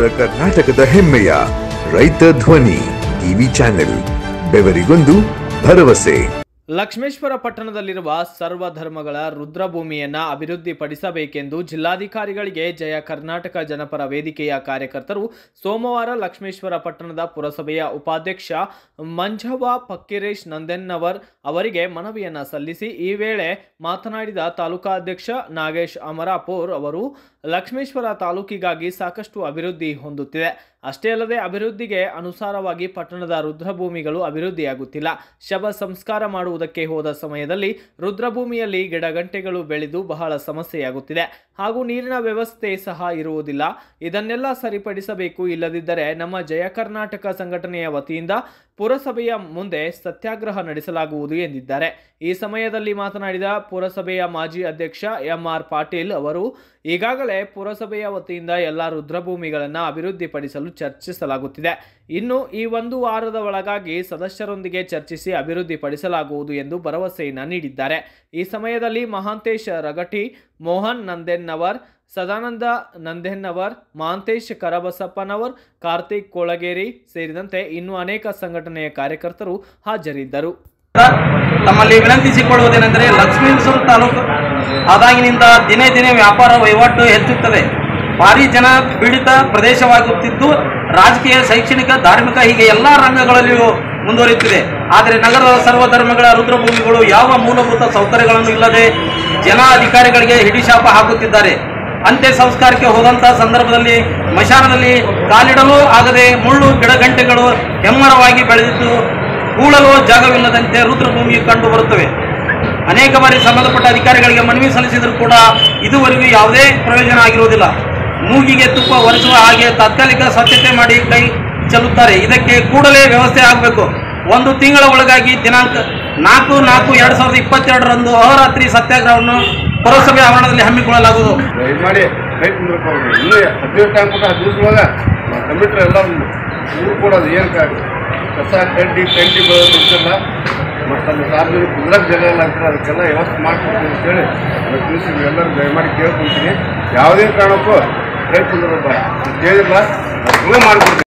ಕರ್ನಾಟಕದ ಹೆಮ್ಮೆಯ ರೈತ ಧ್ವನಿ ಟಿವಿ ಚಾನೆಲ್ ಬೆವರಿಗೊಂದು ಭರವಸೆ ಲಕ್ಷ್ಮೇಶ್ವರ ಪಟ್ಟಣದಲ್ಲಿರುವ ಸರ್ವ ಧರ್ಮಗಳ ರುದ್ರಭೂಮಿಯನ್ನ ಅಭಿವೃದ್ಧಿಪಡಿಸಬೇಕೆಂದು ಜಿಲ್ಲಾಧಿಕಾರಿಗಳಿಗೆ ಜಯ ಕರ್ನಾಟಕ ಜನಪರ ವೇದಿಕೆಯ ಕಾರ್ಯಕರ್ತರು ಸೋಮವಾರ ಲಕ್ಷ್ಮೇಶ್ವರ ಪಟ್ಟಣದ ಪುರಸಭೆಯ ಉಪಾಧ್ಯಕ್ಷ ಮಂಜವ್ವ ಪಕ್ಕಿರೇಶ್ ನಂದೆನ್ನವರ್ ಅವರಿಗೆ ಮನವಿಯನ್ನ ಸಲ್ಲಿಸಿ ಈ ವೇಳೆ ಮಾತನಾಡಿದ ತಾಲೂಕಾಧ್ಯಕ್ಷ ನಾಗೇಶ್ ಅಮರಾಪುರ್ ಅವರು ಲಕ್ಷ್ಮೇಶ್ವರ ತಾಲೂಕಿಗಾಗಿ ಸಾಕಷ್ಟು ಅಭಿವೃದ್ಧಿ ಹೊಂದುತ್ತಿದೆ ಅಷ್ಟೇ ಅಲ್ಲದೆ ಅಭಿವೃದ್ಧಿಗೆ ಅನುಸಾರವಾಗಿ ಪಟ್ಟಣದ ರುದ್ರಭೂಮಿಗಳು ಅಭಿವೃದ್ಧಿಯಾಗುತ್ತಿಲ್ಲ ಶವ ಸಂಸ್ಕಾರ ಮಾಡುವುದಕ್ಕೆ ಹೋದ ಸಮಯದಲ್ಲಿ ರುದ್ರಭೂಮಿಯಲ್ಲಿ ಗಿಡಗಂಟೆಗಳು ಬೆಳೆದು ಬಹಳ ಸಮಸ್ಯೆಯಾಗುತ್ತಿದೆ ಹಾಗೂ ನೀರಿನ ವ್ಯವಸ್ಥೆ ಸಹ ಇರುವುದಿಲ್ಲ ಇದನ್ನೆಲ್ಲ ಸರಿಪಡಿಸಬೇಕು ಇಲ್ಲದಿದ್ದರೆ ನಮ್ಮ ಜಯ ಕರ್ನಾಟಕ ಸಂಘಟನೆಯ ವತಿಯಿಂದ ಪುರಸಭೆಯ ಮುಂದೆ ಸತ್ಯಾಗ್ರಹ ನಡೆಸಲಾಗುವುದು ಎಂದಿದ್ದಾರೆ ಈ ಸಮಯದಲ್ಲಿ ಮಾತನಾಡಿದ ಪುರಸಭೆಯ ಮಾಜಿ ಅಧ್ಯಕ್ಷ ಎಂಆರ್ ಪಾಟೀಲ್ ಅವರು ಈಗಾಗಲೇ ಪುರಸಭೆಯ ವತಿಯಿಂದ ಎಲ್ಲ ರುದ್ರಭೂಮಿಗಳನ್ನು ಅಭಿವೃದ್ಧಿಪಡಿಸಲು ಚರ್ಚಿಸಲಾಗುತ್ತಿದೆ ಇನ್ನು ಈ ಒಂದು ವಾರದ ಒಳಗಾಗಿ ಸದಸ್ಯರೊಂದಿಗೆ ಚರ್ಚಿಸಿ ಅಭಿವೃದ್ಧಿಪಡಿಸಲಾಗುವುದು ಎಂದು ಭರವಸೆಯನ್ನು ನೀಡಿದ್ದಾರೆ ಈ ಸಮಯದಲ್ಲಿ ಮಹಾಂತೇಶ್ ರಗಟಿ ಮೋಹನ್ ನಂದೆನ್ನವರ್ ಸದಾನಂದ ನಂದೆನ್ನವರ್ ಮಹಾಂತೇಶ್ ಕರಬಸಪ್ಪನವರ್ ಕಾರ್ತಿಕ್ ಕೊಳಗೇರಿ ಸೇರಿದಂತೆ ಇನ್ನೂ ಅನೇಕ ಸಂಘಟನೆಯ ಕಾರ್ಯಕರ್ತರು ಹಾಜರಿದ್ದರು ತಮ್ಮಲ್ಲಿ ವಿನಂತಿಸಿಕೊಳ್ಳುವುದೇನೆಂದರೆ ಲಕ್ಷ್ಮೀಶ್ವರ ತಾಲೂಕು ಆದಾಗಿನಿಂದ ದಿನೇ ದಿನೇ ವ್ಯಾಪಾರ ವಹಿವಾಟು ಹೆಚ್ಚುತ್ತದೆ ಭಾರಿ ಜನ ಪೀಡಿತ ಪ್ರದೇಶವಾಗುತ್ತಿದ್ದು ರಾಜಕೀಯ ಶೈಕ್ಷಣಿಕ ಧಾರ್ಮಿಕ ಹೀಗೆ ಎಲ್ಲ ರಂಗಗಳಲ್ಲಿಯೂ ಮುಂದುವರಿಯುತ್ತಿದೆ ಆದರೆ ನಗರದ ಸರ್ವಧರ್ಮಗಳ ರುದ್ರಭೂಮಿಗಳು ಯಾವ ಮೂಲಭೂತ ಸೌಕರ್ಯಗಳನ್ನು ಇಲ್ಲದೆ ಜನ ಅಧಿಕಾರಿಗಳಿಗೆ ಹಿಡಿಶಾಪ ಹಾಕುತ್ತಿದ್ದಾರೆ ಅಂತ್ಯ ಸಂಸ್ಕಾರಕ್ಕೆ ಹೋದಂತಹ ಸಂದರ್ಭದಲ್ಲಿ ಮಶಾನದಲ್ಲಿ ಕಾಲಿಡಲು ಆಗದೆ ಮುಳ್ಳು ಗಿಡಗಂಟೆಗಳು ಹೆಮ್ಮರವಾಗಿ ಬೆಳೆದಿದ್ದು ಹೂಳಲು ಜಾಗವಿಲ್ಲದಂತೆ ರುದ್ರಭೂಮಿ ಕಂಡು ಬರುತ್ತವೆ ಅನೇಕ ಬಾರಿ ಸಂಬಂಧಪಟ್ಟ ಅಧಿಕಾರಿಗಳಿಗೆ ಮನವಿ ಸಲ್ಲಿಸಿದರೂ ಕೂಡ ಇದುವರೆಗೂ ಯಾವುದೇ ಪ್ರಯೋಜನ ಆಗಿರುವುದಿಲ್ಲ ಮೂಗಿಗೆ ತುಪ್ಪ ಒರೆಸುವ ಹಾಗೆ ತಾತ್ಕಾಲಿಕ ಸ್ವಚ್ಛತೆ ಮಾಡಿ ಕೈ ಚೆಲ್ಲುತ್ತಾರೆ ಇದಕ್ಕೆ ಕೂಡಲೇ ವ್ಯವಸ್ಥೆ ಆಗಬೇಕು ಒಂದು ತಿಂಗಳ ಒಳಗಾಗಿ ದಿನಾಂಕ ನಾಲ್ಕು ನಾಲ್ಕು ಎರಡು ಸಾವಿರದ ಇಪ್ಪತ್ತೆರಡರಂದು ಅಹೋರಾತ್ರಿ ಸತ್ಯಾಗ್ರಹವನ್ನು ಪುರಸಭೆ ಆವರಣದಲ್ಲಿ ಹಮ್ಮಿಕೊಳ್ಳಲಾಗುವುದು ದಯಮಾಡಿ ಕೈ ಕುಂದ್ರಪ್ಪ ಅವ್ರಿಗೆ ಇನ್ನೂ ಹದಿನೈದು ಟೈಮ್ ಕೊಟ್ಟು ಹದಿನೈದು ಒಳಗೆ ಕಂಪ್ಯೂಟರ್ ಎಲ್ಲ ಊರು ಕೊಡೋದು ಏನು ಕಸ ಕಡ್ಡಿ ಕಂಡಿ ಬೆಳೆದಿಲ್ಲ ಮತ್ತು ಅಲ್ಲಿ ಸಾರ್ವಜನಿಕ ಕುಂದ್ರಕ್ಕೆ ಜಾಗ ಇಲ್ಲ ಅಂತಾರೆ ಅದಕ್ಕೆಲ್ಲ ವ್ಯವಸ್ಥೆ ಮಾಡ್ಕೊಡ್ತೀನಿ ಅಂತೇಳಿ ಇವತ್ತು ದಿವಸ ನೀವೆಲ್ಲರೂ ದಯಮಾಡಿ ಕೇಳ್ಕೊಳ್ತೀನಿ ಯಾವುದೇ ಕಾರಣಕ್ಕೂ ಕೈ ಕುಂದ್ರಪ್ಪ ಕೇಳಿಲ್ಲ ಮಾಡಿಕೊಡ್ತೀನಿ